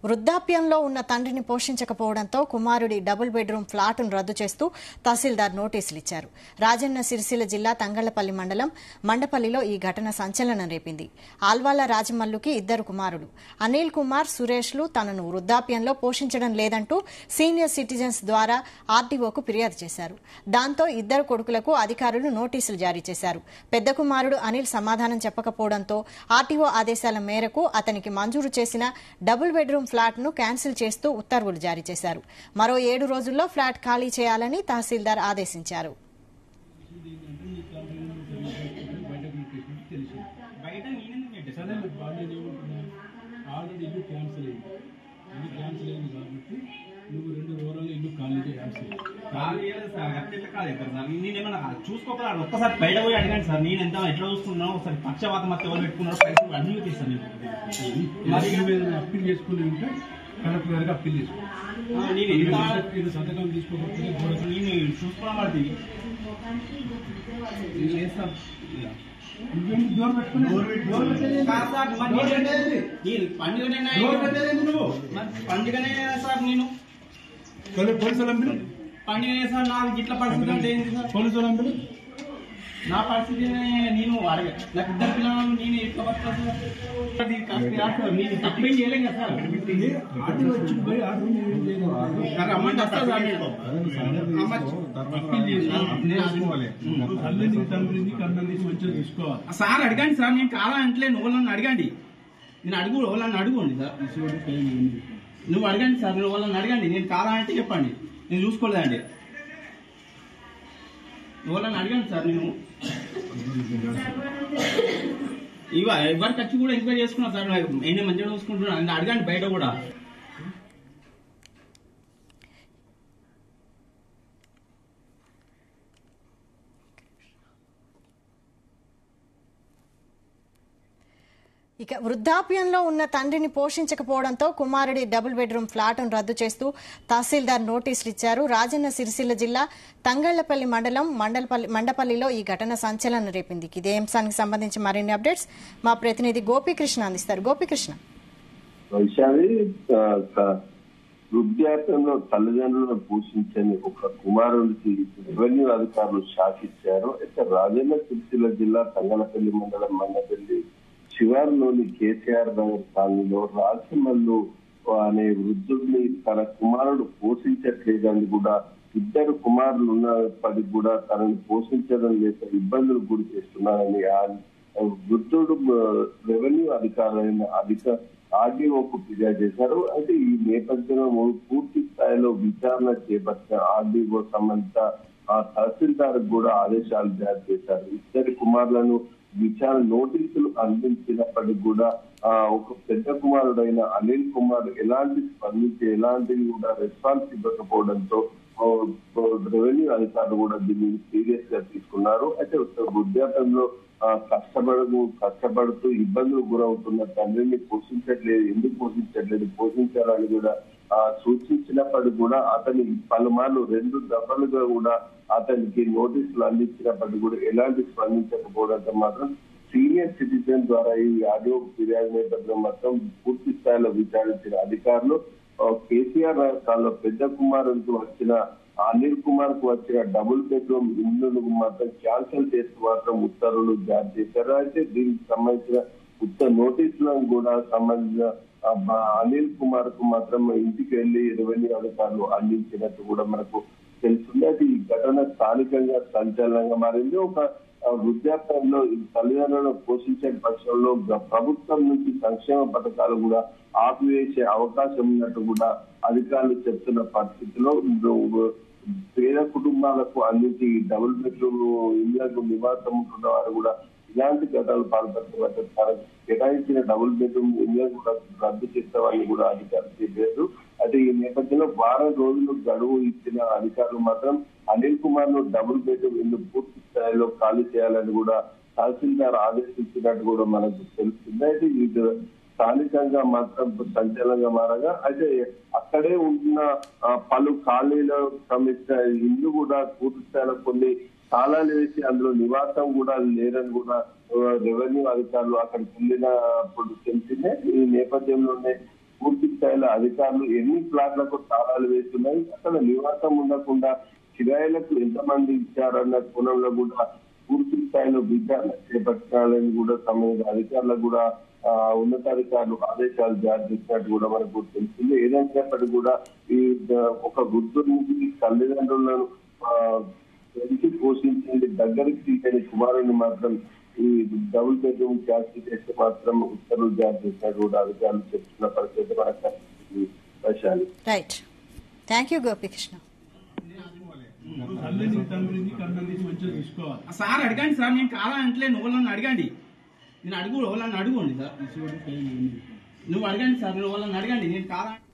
వృద్ధాప్యంలో ఉన్న తండ్రిని పోషించకపోవడంతో కుమారుడి డబుల్ బెడ్రూమ్ ఫ్లాట్ను రద్దు చేస్తూ తహసీల్దార్ నోటీసులు ఇచ్చారు రాజన్న సిరిసిల్ల జిల్లా తంగళ్లపల్లి మండలం మండపల్లిలో ఈ ఘటన సంచలనం రేపింది ఆల్వాల రాజమల్లుకి ఇద్దరు కుమారులు అనిల్ కుమార్ సురేష్లు తనను వృద్ధాప్యంలో పోషించడం లేదంటూ సీనియర్ సిటిజన్స్ ద్వారా ఆర్టీఓకు ఫిర్యాదు చేశారు దాంతో ఇద్దరు కొడుకులకు అధికారులు నోటీసులు జారీ చేశారు పెద్ద కుమారుడు అనిల్ సమాధానం చెప్పకపోవడంతో ఆర్టీఓ ఆదేశాల మేరకు అతనికి మంజూరు చేసిన డబుల్ బెడ్రూమ్ ఫ్లాట్ ను క్యాన్సిల్ చేస్తూ ఉత్తర్వులు జారీ చేశారు మరో ఏడు రోజుల్లో ఫ్లాట్ ఖాళీ చేయాలని తహసీల్దార్ ఆదేశించారు బయట నేనెందుకు పెట్టేసాను సరే మరి బాగా ఏమంటున్నావు ఆల్రెడీ ఇల్లు క్యాన్సిల్ అయింది ఇల్లు క్యాన్సిల్ అయింది కాబట్టి నువ్వు రెండు రోజుల్లో ఇల్లు ఖాళీ చేయాల్సి కాదు చేయలేదు సార్ అట్లా ఎట్లా కాదు ఎక్కడ సార్ నేనేమన్నా చూసుకోకపోతే ఒక్కసారి బయట పోయి అడగండి సార్ నేను ఎంత ఎట్లా చూసుకున్నాను ఒకసారి పక్షవాతం మొత్తం ఎవరు పెట్టుకున్నారో పైసలు అన్ని తీస్తాను నేను మరి మీద అప్పీల్ చేసుకుని ఉంటే కలెక్టర్ గారికి అప్పీల్ చేసుకో ఆ, నేను ఎంత ఇది సంతకం తీసుకోకపోతే గోడకు నేను చూసుకున్నా పడుతుంది నువ్వేంటి డోర్ పెట్టుకుని డోర్ పెట్టేది కాదు సార్, మరి డోర్ నేను- పెట్టేది నేను పండుగనే డోర్ పెట్టేది నువ్వు మరి పండుగనే సార్ నేను పోలీ- పోలీసులు అంపిలు పండుగనే సార్ నాకు ఇట్లా పరిస్థితి అంటే ఏంటి సార్ పోలీసులు అంపిలు నా పరిస్థితి నేను అడగ నాకు ఇద్దరు పిల్లలు నేను ఎట్లా బతుకుతా సార్ అది కరెక్ట్ కాదు సార్ నేను తప్పేం చేయలేం కదా సార్ ఆర్డర్ వచ్చి పోయి ఆర్డర్ ఏం చేయలేదు నాకు అమ్మంటే వస్తా సార్ నేను అప్పీల్ చేసి నువ్వు తల్లిని తండ్రిని కన్నని మంచిగా చూసుకోవాలి సార్ అడగండి సార్ నేను కాదా అంటే నువ్వు నన్ను అడగండి నేను అడుగు వాళ్ళని అడుగుండి సార్ ఇటువంటి టైం ఉంది నువ్వు అడగండి సార్ నువ్వు వాళ్ళని అడగండి నేను కాదా అంటే చెప్పండి నేను చూసుకోలేదండి నువ్వు వాళ్ళని అడగండి సార్ నేను ఇవ ఎవరికి వచ్చి కూడా ఎంక్వైరీ చేసుకున్నా సార్ నేనే మంచిగా చూసుకుంటున్నాను అంటే అడగండి బయట కూడా ఇక వృద్ధాప్యంలో ఉన్న తండ్రిని పోషించకపోవడంతో కుమారుడి డబుల్ బెడ్రూమ్ ఫ్లాట్ను రద్దు చేస్తూ తహసీల్దార్ నోటీసులు ఇచ్చారు రాజన్న సిరిసిల్ల జిల్లా తంగళ్లపల్లి మండలం మండలపల్లి మండపల్లిలో ఈ ఘటన సంచలనం రేపింది ఇదే అంశానికి సంబంధించి మరిన్ని అప్డేట్స్ మా ప్రతినిధి గోపీకృష్ణ అందిస్తారు గోపీకృష్ణ వైశాలి ఆ, క- వృద్ధాప్యంలో తల్లిదండ్రులను పోషించని ఒక కుమారుడికి రెవెన్యూ అధికారులు షాక్ ఇచ్చారు అయితే రాజన్న సిరిసిల్ల జిల్లా తంగలపల్లి మండలం మండపల్లి శివారులోని కేసీఆర్ నగర్ కాలనీలో రాజమల్లు అనే వృద్ధుడిని తన కుమారుడు పోషించట్లేదని కూడా ఇద్దరు కుమారులు ఉన్నప్పటికీ కూడా తనని పోషించడం లేక ఇబ్బందులు గురి చేస్తున్నారని ఆ వృద్ధుడు ఆ, రెవెన్యూ అధికారులైన అధిక ఆర్డీఓకు ఫిర్యాదు చేశారు అయితే ఈ నేపథ్యంలో పూర్తి స్థాయిలో విచారణ చేపట్టిన ఆర్డీఓ సంబంధిత ఆ తహసీల్దార్ కూడా ఆదేశాలు జారీ చేశారు ఇద్దరి కుమారులను విచారణ నోటీసులు అందించినప్పటికీ కూడా ఆ ఒక పెద్ద కుమారుడైన అనిల్ కుమార్ ఎలాంటి స్పందించి ఎలాంటి కూడా రెస్పాన్స్ ఇవ్వకపోవడంతో ఆ, రెవెన్యూ అధికారులు కూడా దీన్ని సీరియస్ గా తీసుకున్నారు అయితే వృద్ధాప్యంలో ఆ, కష్టపడదు కష్టపడుతూ ఇబ్బందులు గురవుతున్న తండ్రిని పోషించట్లేదు ఎందుకు పోషించట్లేదు పోషించాలని కూడా ఆ, సూచించినప్పటికీ కూడా అతని పలుమార్లు రెండు దఫలుగా కూడా అతనికి నోటీసులు అందించినప్పటికీ కూడా ఎలాంటి స్పందించకపోవడంతో మాత్రం సీనియర్ సిటిజన్ ద్వారా ఈ ఆడియో ఫిర్యాదు నేపథ్యంలో మాత్రం పూర్తి స్థాయిలో విచారించిన అధికారులు ఆ, కేసీఆర్ రాష్ట్రాల్లో పెద్ద కుమారుడికి వచ్చిన అనిల్ కుమార్ కు వచ్చిన డబుల్ బెడ్రూమ్ ఇల్లును మాత్రం క్యాన్సిల్ చేస్తూ మాత్రం ఉత్తర్వులు జారీ చేశారు అయితే దీనికి సంబంధించిన ఉత్తర నోటీసులను కూడా సంబంధించిన ఆ, మా అనిల్ కుమార్ కు మాత్రం ఇంటికి వెళ్లి రెవెన్యూ అధికారులు అందించినట్టు కూడా మనకు తెలుస్తుంది అయితే ఈ ఘటన స్థానికంగా సంచలనంగా మారింది ఒక ఆ, వృద్ధాప్యంలో ఈ తల్లిదండ్రులను పోషించే పక్షంలో గ- ప్రభుత్వం నుంచి సంక్షేమ పథకాలు కూడా ఆపివేసే అవకాశం ఉన్నట్టు కూడా అధికారులు చెప్తున్న పరిస్థితిలో ఇందు- పేద కుటుంబాలకు అందించి ఈ డబుల్ బెడ్రూమ్ ఇళ్లకు నివాసం ఉంటున్న వారు కూడా ఇలాంటి ఘటనలు పాల్పడుతున్నట్టు తనకు కేటాయించిన డబుల్ బెడ్రూమ్ ఇళ్లను కూడా రద్దు చేస్తామని కూడా అధికారులు చెప్పారు అయితే ఈ నేపథ్యంలో వారం రోజులు గడువు ఇచ్చిన అధికారులు మాత్రం అనిల్ కుమార్ ను డబుల్ బెడ్రూమ్ ఇల్లు పూర్తి స్థాయిలో ఖాళీ చేయాలని కూడా తహసీల్దార్ ఆదేశించినట్టు కూడా మనకు తెలుస్తుంది అయితే ఇది స్థానికంగా మాత్రం సంచలనంగా మారగా అయితే అక్కడే ఉన్న ఆ, పలు ఖాళీల సంబంధించిన ఇల్లు కూడా పూర్తి స్థాయిలో కొన్ని తాళాలు వేసి అందులో నివాసం కూడా లేరని కూడా ఆ, రెవెన్యూ అధికారులు అక్కడికి వెళ్ళినప్పుడు తెలిసిందే ఈ నేపథ్యంలోనే పూర్తి స్థాయిలో అధికారులు ఎన్ని ప్లాట్లకు తాళాలు వేస్తున్నాయి అసలు నివాసం ఉండకుండా కిరాయిలకు ఎంతమంది ఇచ్చారన్న కోణంలో కూడా పూర్తి స్థాయిలో విచారణ చేపట్టాలని కూడా సంబంధిత అధికారులకు కూడా ఆ, ఉన్నతాధికారులు ఆదేశాలు జారీ చేసినట్టు కూడా మనకు తెలిసింది ఏదైనప్పటికీ కూడా ఈ ఆ, ఒక వృద్ధునికి తల్లిదండ్రులను ఆ, పెంచి పోషించింది దగ్గరికి తీయని కుమారుని మాత్రం ఈ డబుల్ బెడ్రూమ్ క్యాస్ట్ చేస్తే మాత్రం ఉత్తర్వులు జారీ చేసినట్టు కూడా అధికారులు చెప్తున్న పరిస్థితి మనకు కనిపిస్తుంది Vaishali right thank you Gopikrishna తల్లిని తండ్రిని కన్నని మంచిగా చూసుకోవాలి ఆ సార్ అడగండి సార్ నేను కాదా అంటలే నువ్వు వాళ్ళని అడగండి నేను అడుగు వాళ్ళని అడుగుండి సార్ ఇటువంటి టైం ఉంది. నువ్వు అడగండి సార్ నువ్వు వాళ్ళని అడగండి నేను కాదా